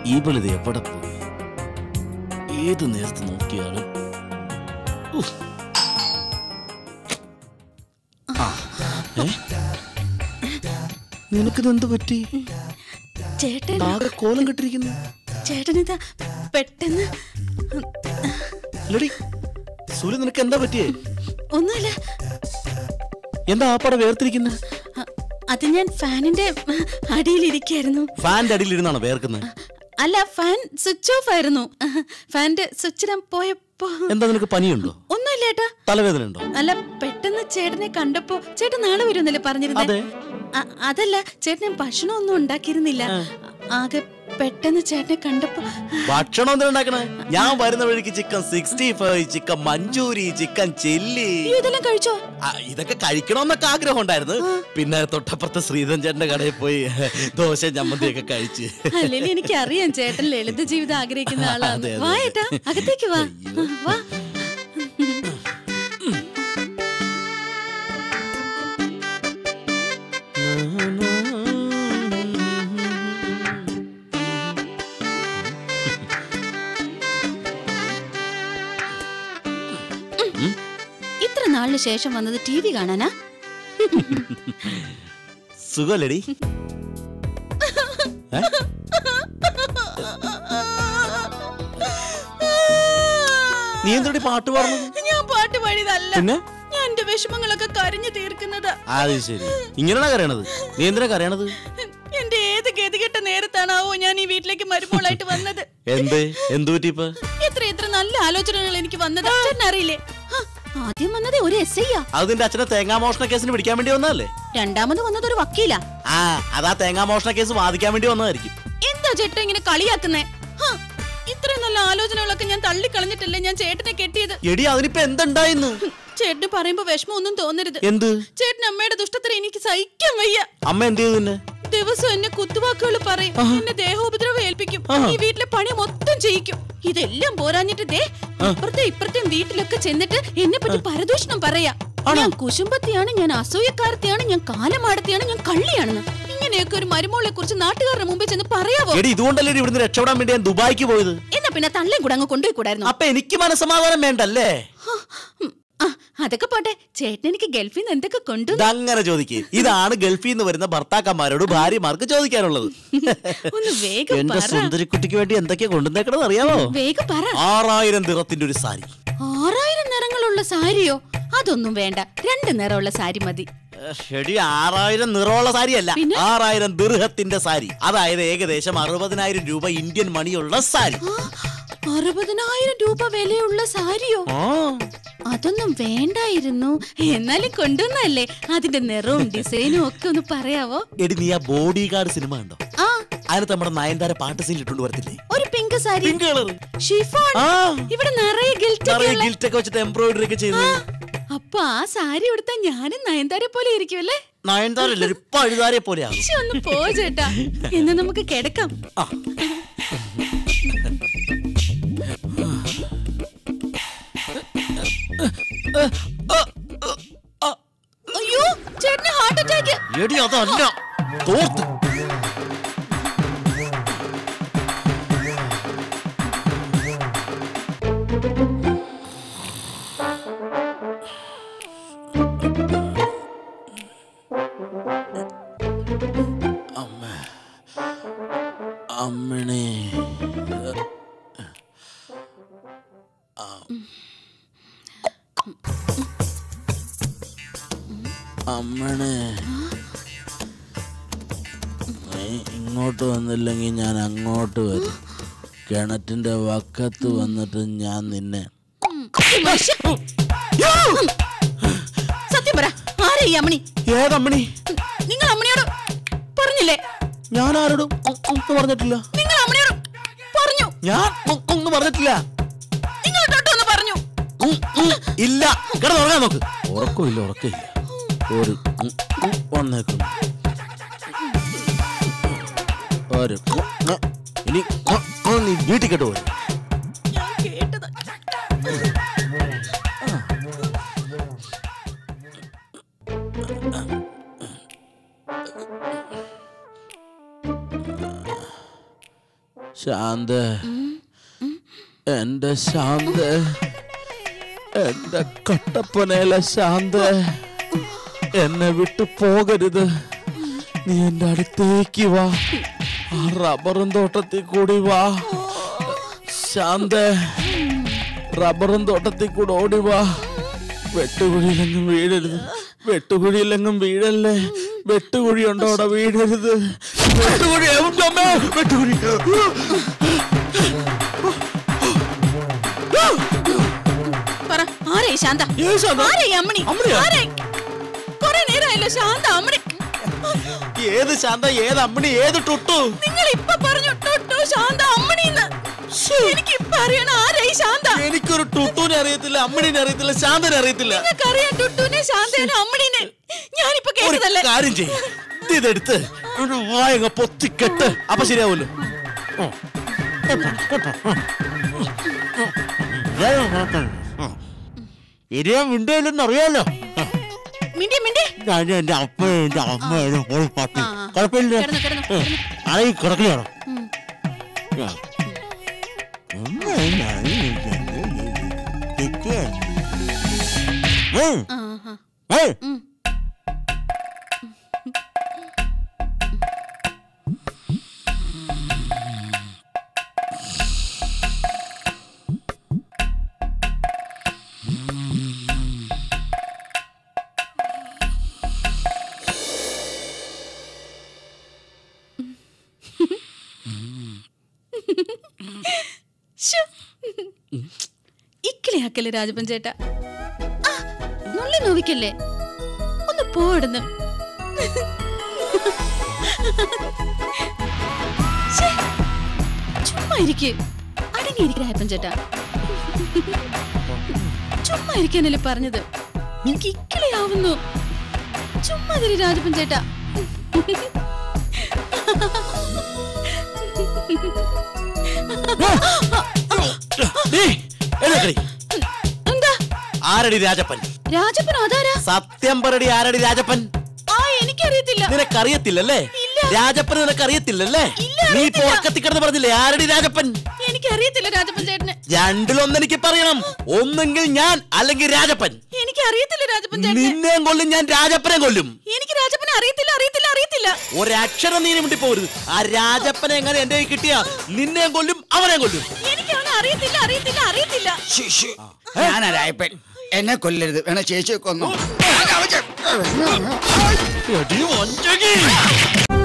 ഇവളിത് എവിടെ പോയി ഏത് നേരത്ത് നോക്കിയാലും ഉഫ്. ആ, ഏ? നിനക്കിത് എന്ത് പറ്റി ചേട്ടൻ ആകെ കോലം കെട്ടിരിക്കുന്നു ചേട്ടനിതാ പെട്ടെന്ന് അല്ലടി സൂര്യ നിനക്ക് എന്താ പറ്റിയേ ഒന്നുമില്ല എന്താ ആപ്പാടെ വേർതിരിക്കുന്നത് അ- അത് ഞാൻ ഫാനിന്റെ അടിയിലിരിക്കായിരുന്നു ഫാന്റെ അടിയിലിരുന്നാണ് വേർക്കുന്നത് അല്ല ഫാൻ സ്വിച്ച് ഓഫ് ആയിരുന്നു ഫാന്റെ സ്വിച്ചിടാൻ പോയപ്പോ എന്താ നിനക്ക് പനിയുണ്ടോ ഒന്നുമില്ല ഏട്ടാ തലവേദന ഉണ്ടോ അല്ല പെട്ടെന്ന് ചേട്ടനെ കണ്ടപ്പോ ചേട്ടൻ നാളെ വരുമെന്നല്ലേ പറഞ്ഞിരുന്നത് അതെ. അതല്ല ചേട്ടൻ ഞാൻ ഭക്ഷണം ഒന്നും ഉണ്ടാക്കിയിരുന്നില്ല ആകെ പെട്ടെന്ന് ചേട്ടനെ കണ്ടപ്പോ ഭക്ഷണം എന്തിനാ ഉണ്ടാക്കണേ ഞാൻ വരുന്ന വഴിക്ക് chicken sixty five chicken manchurian chicken chilli അയ്യോ, ഇതെല്ലാം കഴിച്ചോ ആ, ഇതൊക്കെ കഴിക്കണമെന്നൊക്കെ ആഗ്രഹം ഉണ്ടായിരുന്നു പിന്നെ തൊട്ടപ്പുറത്തെ ശ്രീധൻ ചേട്ടന്റെ കടയിൽ പോയി ദോശ ചമ്മന്തിയൊക്കെ കഴിച്ച് അല്ലെങ്കിൽ എനിക്ക് അറിയാം ചേട്ടൻ ലളിത ജീവിതം ആഗ്രഹിക്കുന്ന ആളാണ് അതെ, അതെ, വാ അതെ. ഏട്ടാ അകത്തേക്ക് വാ അയ്യോ. വാ ഇത്ര നാളിന് ശേഷം വന്നത് ടി വി കാണാനാ സുഖമല്ലേടി ഏ? നീ എന്തോടി പാട്ട് പറഞ്ഞത് ഞാൻ പാട്ട് പാടിയതല്ല പിന്നെ ഞാൻ എന്റെ വിഷമങ്ങളൊക്കെ കരഞ്ഞു തീർക്കുന്നത് അത് ശരി ഇങ്ങനെയാണോ കരയണത് നീ എന്തിനാ കരയണത് എന്റെ ഏത് ഗതികെട്ട നേരത്താണാവോ ഞാൻ ഈ വീട്ടിലേക്ക് മരുമോളായിട്ട് വന്നത് എന്ത് എന്തു പറ്റി ഇപ്പൊ എത്ര എത്ര നല്ല ആലോചനകൾ എനിക്ക് വന്നത് ചേട്ടൻ അറിയില്ലേ ഹ, ആദ്യം വന്നത് ഒരു എസ് ഐയാ അത് നിന്റെ അച്ഛനെ തേങ്ങാമോഷണ കേസിന് പിടിക്കാൻ വേണ്ടി വന്നതല്ലേ രണ്ടാമത് വന്നത് ഒരു വക്കീലാ ആ അതാ തേങ്ങാമോഷണ കേസ് വാദിക്കാൻ വേണ്ടി വന്നതായിരിക്കും എന്താ ചേട്ടൻ ഇങ്ങനെ കളിയാക്കുന്നേ ഹ, ഇത്രയും നല്ല ആലോചനകളൊക്കെ ഞാൻ തള്ളിക്കളഞ്ഞിട്ടല്ലേ ഞാൻ ചേട്ടനെ കെട്ടിയത് എടി അതിനിപ്പോ എന്തുണ്ടായിന്ന് ചേട്ടന് പറയുമ്പോ വിഷമം ഒന്നും തോന്നരുത് എന്ത് ചേട്ടൻ അമ്മയുടെ ദുഷ്ടത്തിന് എനിക്ക് സഹിക്കാൻ വയ്യ അമ്മ എന്ത് ചെയ്തു നിന്നെ ദിവസം എന്നെ കുത്തുവാക്കുകൾ പറയും എന്നെ ദേഹോപദ്രവം ഏൽപ്പിക്കും ആഹാ. ഈ വീട്ടിലെ പണി മൊത്തം ചെയ്യിക്കും ഇതെല്ലാം പോരാഞ്ഞിട്ട് ദേ അപ്പുറത്തെ ഇപ്പുറത്തെയും വീട്ടിലൊക്കെ ചെന്നിട്ട് എന്നെ പറ്റി പരദൂഷണം പറയാ ഞാൻ കുശുമ്പത്തിയാണ് ഞാൻ അസൂയക്കാരത്തെയാണ് ഞാൻ കാലമാടത്തെയാണ് ഞാൻ കള്ളിയാണെന്ന് ഇങ്ങനെയൊക്കെ ഒരു മരുമോളെ കുറിച്ച് നാട്ടുകാരുടെ മുമ്പിൽ ചെന്ന് പറയാവോ എടി ഇതുകൊണ്ടല്ലേ ഇവിടുന്ന് രക്ഷപ്പെടാൻ വേണ്ടി ഞാൻ ദുബായിക്ക് പോയത് എന്നാ പിന്നെ തള്ളയും കൂടെ അങ്ങ് കൊണ്ടുപോയി കൂടായിരുന്നു അപ്പൊ എനിക്ക് മനസ്സമാധാനം വേണ്ടല്ലേ ആ, അതൊക്കെ പോട്ടെ ചേട്ടൻ എനിക്ക് ഗൾഫിൽ നിന്ന് എന്തൊക്കെ കൊണ്ടു ഇതങ്ങനെ ചോദിക്കേ ഇതാണ് ഗൾഫിൽ നിന്ന് വരുന്ന ഭർത്താക്കന്മാരോട് ഭാര്യമാർക്ക് ചോദിക്കാനുള്ളത് ഒന്ന് വേഗം എന്റെ പറ സുന്ദരിക്കുട്ടിക്ക് വേണ്ടി എന്തൊക്കെയാ കൊണ്ടുവന്നേക്കണെന്ന് അറിയാമോ വേഗം പറ ആറായിരം ദിറത്തിന്റെ ഒരു സാരി ആറായിരം നിറങ്ങളുള്ള സാരിയോ അതൊന്നും വേണ്ട രണ്ട് നിറമുള്ള സാരി മതി ശരി ആറായിരം നിറമുള്ള സാരിയല്ല പിന്നെ? ആറായിരം ദിർഹത്തിന്റെ സാരി അതായത് ഏകദേശം അറുപതിനായിരം രൂപ ഇന്ത്യൻ മണിയുള്ള സാരി ആ, അറുപതിനായിരം രൂപ വിലയുള്ള സാരിയോ ആ അതൊന്നും വേണ്ടായിരുന്നു എന്നാലും കൊണ്ടുവന്നല്ലേ അതിന്റെ നിറവും ഡിസൈനും ഒക്കെ ഒന്ന് പറയാവോ എടി നീ ആ ബോഡി ഗാർഡ് സിനിമ ഉണ്ടോ ആ അതിനകത്ത് നമ്മുടെ നയൻതാര പാട്ട് സീൻ ഇട്ടുകൊണ്ട് വരത്തില്ലേ ഒരു pink sari pink colour chiffon ആ ഇവിടെ നിറയെ ഗിൽറ്റ് നിറയെ ഗിൽറ്റ് ഒക്കെ വെച്ചിട്ട് എംബ്രോയിഡറി ഒക്കെ ചെയ്ത് അപ്പൊ ആ സാരി ഉടുത്താ ഞാനും നയൻതാരെ പോലെ ഇരിക്കുമല്ലേ നയൻതാര അല്ലേ ഇപ്പൊ അഴുതാരെ പോലെയാകും ശ്ശെ, ഒന്ന് പോ ചേട്ടാ എന്ന് നമുക്ക് കിടക്കാം ആ. അയ്യോ ചേട്ടന് ഹാർട്ട് അറ്റാക്ക് എടി അതല്ല തോർത്ത് അമ്മ അമ്മണേ അമ്മണേ നീ ഇങ്ങോട്ട് വന്നില്ലെങ്കിൽ ഞാൻ അങ്ങോട്ട് വരും കിണറ്റിന്റെ വക്കത്ത് വന്നിട്ട് ഞാൻ നിന്നെ ശ്ശെ. സത്യം പറ ആരാ ഈ അമ്മണി ഏതമ്മണി നിങ്ങൾ അമ്മണിയോട് പറഞ്ഞില്ലേ ഞാൻ ആരോടും ഒന്നും പറഞ്ഞിട്ടില്ല നിങ്ങൾ അമ്മണിയോട് പറഞ്ഞു ഞാൻ ഒന്നും പറഞ്ഞിട്ടില്ല നിങ്ങൾ തൊട്ടൊന്ന് പറഞ്ഞു ഉം, ഉം, ഇല്ല കിടന്നുറങ്ങാൻ നോക്ക് ഉറക്കമില്ല ഉറക്കമില്ല ഒരു ഉം, ഉം, വന്നേക്കുന്നു ഒരു ഉം, ഉം, ഇനി ഉം, ഉം, നീ വീട്ടിൽ കേട്ട് പോയി ഞാൻ കേട്ടത് ശാന്ത എന്റെ ശാന്ത എന്റെ കട്ടപ്പനയിലെ ശാന്ത എന്നെ വിട്ടു പോകരുത് നീ എന്റെ അടുത്തേക്ക് വാ ആ റബ്ബറും തോട്ടത്തിൽ കൂടി വാ ശാന്ത റബ്ബറും തോട്ടത്തിൽ കൂടെ ഓടി വാ വെട്ടുകുഴിയിലെങ്ങും വീഴരുത് വെട്ടുകുഴിയിലെങ്ങും വീഴല്ലേ വെട്ടുകുഴി ഉണ്ടോ അവിടെ വീഴരുത് വെട്ടുകുഴി എവിടെ അമ്മേ? വെട്ടുകുഴി പറ ആരേ ശാന്ത ഏ ശാന്ത? ആരേ അമ്മണി അമ്മിണിയാ? ആരേ കൊറേ നേരമായല്ലോ ശാന്ത അമ്മണി ഏത് ശാന്ത ഏത് അമ്മണി ഏത് ടുട്ടു നിങ്ങൾ ഇപ്പൊ പറഞ്ഞു ടൊട്ടോ ശാന്ത അമ്മണിന്ന് എനിക്ക് ഇപ്പൊ അറിയണം ആരേ ശാന്ത എനിക്കൊരു ടുട്ടുവിനെ അറിയത്തില്ല അമ്മണിനെ അറിയത്തില്ല ശാന്തനെ അറിയത്തില്ല നിങ്ങൾക്കറിയാം ടുട്ടുനെ ശാന്തനെ അമ്മണിനെ ഞാനിപ്പോ ഒരു കേട്ടതല്ലേ കാര്യം ചെയ്യ ഇതെടുത്ത് ഒരു വായങ്ങ പൊത്തിക്കെട്ട് അപ്പൊ ശരിയാവൂല്ലോ ഇരിയാ മിണ്ടയില്ലെന്ന് അറിയാലോ മിണ്ടി മിണ്ടി ഞാൻ എന്റെ അപ്പയും എന്റെ അമ്മയും പോയി പട്ടി ആ, ആ. കുഴപ്പമില്ല കിടന്നു കിടന്നു കിടന്നു. അറിയി കിടക്കുകയാണോ ഉം. ആ, ആ. ഉം. ശ്ശോ. ഇക്കിളിയാക്കല്ലേ രാജപ്പൻ ചേട്ടാ ആ, നുള്ളി നോവിക്കല്ലേ ഒന്ന് പോടുന്നു ചുമ്മാ ഇരിക്ക് അടങ്ങിയിരിക്കും രാജപ്പൻ ചേട്ടാ ചുമ്മാ ഇരിക്കാനല്ലേ പറഞ്ഞത് എനിക്ക് ഇക്കിളിയാവുന്നു ചുമ്മാ തിരി രാജപ്പൻ ചേട്ടാ നീ, എഴുന്നേക്കടി. എന്താ ആരടി രാജപ്പൻ രാജപ്പൻ അതാരാ സത്യം പറടി ആരടി രാജപ്പൻ ആ എനിക്കറിയത്തില്ല നിനക്കറിയത്തില്ലല്ലേ ഇല്ല. രാജപ്പൻ നിനക്കറിയത്തില്ലല്ലേ ഇല്ല, നീ അറിയത്തില്ല. പോക്കത്തി കിടന്ന് പറഞ്ഞില്ലേ ആരടി രാജപ്പൻ എനിക്കറിയത്തില്ല രാജപ്പൻ ചേട്ടന് രണ്ടിലൊന്ന് എനിക്ക് പറയണം ഒന്നെങ്കിൽ ഞാൻ അല്ലെങ്കിൽ രാജപ്പൻ എനിക്കറിയത്തില്ല രാജപ്പൻ ചേട്ടന് നിന്നെയും കൊല്ലും ഞാൻ രാജപ്പനെ കൊല്ലും എനിക്ക് രാജപ്പനെ അറിയത്തില്ല അറിയത്തില്ല അറിയത്തില്ല ഒരക്ഷരം നീ വേണ്ടി പോരുത് ആ രാജപ്പനെ എങ്ങനെ എന്റെ കയ്യിൽ കിട്ടിയ നിന്നെയും കൊല്ലും അവനെ കൊല്ലും എനിക്ക് അവനെ അറിയത്തില്ല അറിയത്തില്ല അറിയത്തില്ല ഞാനാ രായപ്പൻ എന്നെ കൊല്ലരുത് വേണ ചേച്ചിയെ കൊന്നു എടി വഞ്ചകി.